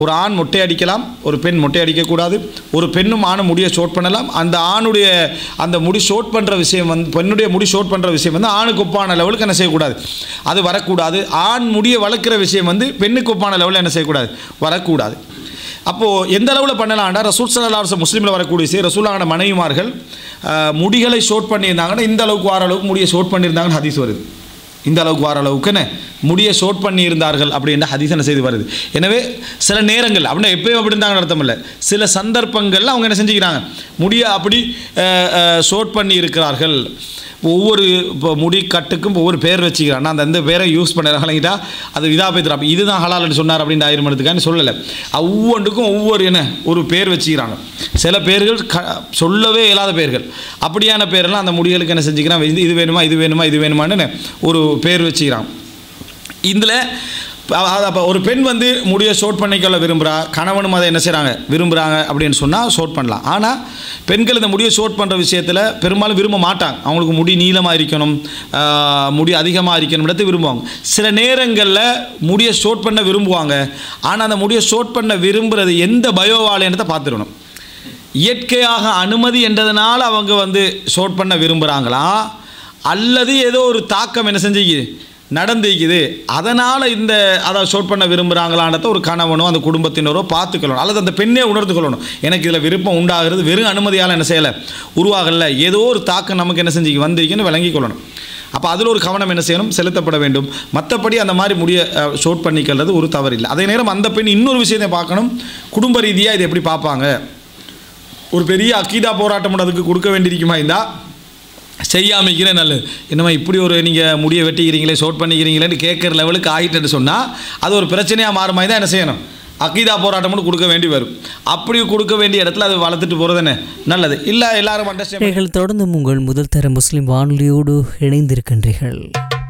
ஒரு ஆண் மொட்டை அடிக்கலாம் ஒரு பெண் மொட்டை அடிக்கக்கூடாது ஒரு பெண்ணும் ஆணும் முடியை ஷோட் பண்ணலாம் அந்த ஆணுடைய அந்த முடி ஷோட் பண்ணுற விஷயம் வந்து பெண்ணுடைய முடி ஷோட் பண்ணுற விஷயம் வந்து ஆணுக்கு ஒப்பான லெவலுக்கு என்ன செய்யக்கூடாது அது வரக்கூடாது ஆண் முடியை வளர்க்குற விஷயம் வந்து பெண்ணுக்கு ஒப்பான லெவலில் என்ன செய்யக்கூடாது வரக்கூடாது அப்போது எந்த அளவில் பண்ணலாம்டா ரசூல் சல்லாஹ் முஸ்லீமில் வரக்கூடிய விஷயம் ரசூலான மனைவிமார்கள் ஆஹ், முடிகளை ஷோட் பண்ணியிருந்தாங்கன்னா இந்த அளவுக்கு வார அளவுக்கு முடியை ஷோட் பண்ணியிருந்தாங்கன்னு ஹதீஸ் வருது இந்த அளவுக்கு வார அளவுக்குன்னு முடியை ஷோட் பண்ணி இருந்தார்கள் அப்படின்ற ஹதீஸ் என்ன செய்து வருது எனவே சில நேரங்கள் அப்படின்னா எப்பயும் அப்படி இருந்தாங்கன்னு அர்த்தம் இல்லை சில சந்தர்ப்பங்கள்ல அவங்க என்ன செஞ்சுக்கிறாங்க முடியை அப்படி ஷோட் பண்ணி இருக்கிறார்கள் ஒவ்வொரு இப்போ முடி கட்டுக்கும் ஒவ்வொரு பேர் வச்சுக்கிறான் அந்த அந்த பேரை யூஸ் பண்ணுறாங்களா அது இதா பேத்துறா இதுதான் ஹலால்னு சொன்னார் அப்படின்னு ஆயிரம் எடுத்துக்கான்னு சொல்லலை ஒவ்வொன்றுக்கும் ஒவ்வொரு என்ன ஒரு பேர் வச்சுக்கிறாங்க சில பேர்கள் க சொல்லவே இயலாத பேர்கள் அப்படியான பேரெல்லாம் அந்த முடிகளுக்கு என்ன செஞ்சுக்கிறான் இது இது வேணுமா இது வேணுமா இது வேணுமான்னு ஒரு பேர் வச்சுக்கிறான் இதில் அப்போ ஒரு பெண் வந்து முடியை ஷோட் பண்ணிக்கொள்ள விரும்புகிறா கணவனும் அதை என்ன செய்கிறாங்க விரும்புகிறாங்க அப்படின்னு சொன்னால் ஷோட் பண்ணலாம் ஆனால் பெண்கள் இந்த முடியை ஷோட் பண்ணுற விஷயத்தில் பெரும்பாலும் விரும்ப மாட்டாங்க அவங்களுக்கு முடி நீளமாக இருக்கணும் ஆஹ், முடி அதிகமாக இருக்கணும்ன்றது விரும்புவாங்க சில நேரங்களில் முடியை ஷோட் பண்ண விரும்புவாங்க ஆனால் அந்த முடியை ஷோட் பண்ண விரும்புகிறது எந்த பயோவாலேன்றதை பார்த்துடணும் இயற்கையாக அனுமதி என்றதுனால அவங்க வந்து ஷோட் பண்ண விரும்புகிறாங்களா அல்லது ஏதோ ஒரு தாக்கம் என்ன செஞ்சுக்குது நடந்துக்குது அதனால் இந்த அதை ஷோட் பண்ண விரும்புகிறாங்களான்றத ஒரு கணவனோ அந்த குடும்பத்தினரோ பார்த்துக்கணும் அல்லது அந்த பெண்ணே உணர்ந்து கொள்ளணும் எனக்கு இதில் விருப்பம் உண்டாகிறது வெறும் அனுமதியால் என்ன செய்யலை உருவாகலை ஏதோ ஒரு தாக்கம் நமக்கு என்ன செஞ்சு வந்திருக்குன்னு விளங்கிக் கொள்ளணும் அப்போ அதில் ஒரு கவனம் என்ன செய்யணும் செலுத்தப்பட வேண்டும் மற்றபடி அந்த மாதிரி முடிய ஷோட் பண்ணிக்கிறது ஒரு தவறு இல்லை அதே நேரம் அந்த பெண் இன்னொரு விஷயத்தை பார்க்கணும் குடும்ப ரீதியாக இதை எப்படி பார்ப்பாங்க ஒரு பெரிய அக்கீதா போராட்டம் அதுக்கு கொடுக்க வேண்டியிருக்குமா இருந்தால் செய்யாமிக்கிறேன் நல்லது என்னம்மா இப்படி ஒரு நீங்கள் முடியை வெட்டிக்கிறீங்களே ஷோட் பண்ணிக்கிறீங்களேன்னு கேட்குற லெவலுக்கு ஆகிட்டுன்னு சொன்னால் அது ஒரு பிரச்சனையாக மாறுமாய் தான் என்ன செய்யணும் அக்கீதா போராட்டம்னு கொடுக்க வேண்டி வரும் அப்படி கொடுக்க வேண்டிய இடத்துல அது வளர்த்துட்டு போகிறது என்ன நல்லது இல்லை எல்லாரும் அண்டர்ஸ்டாண்ட் நீங்கள் தொடர்ந்து உங்கள் முதல் தர முஸ்லிம் வானொலியோடு இணைந்திருக்கின்றீர்கள்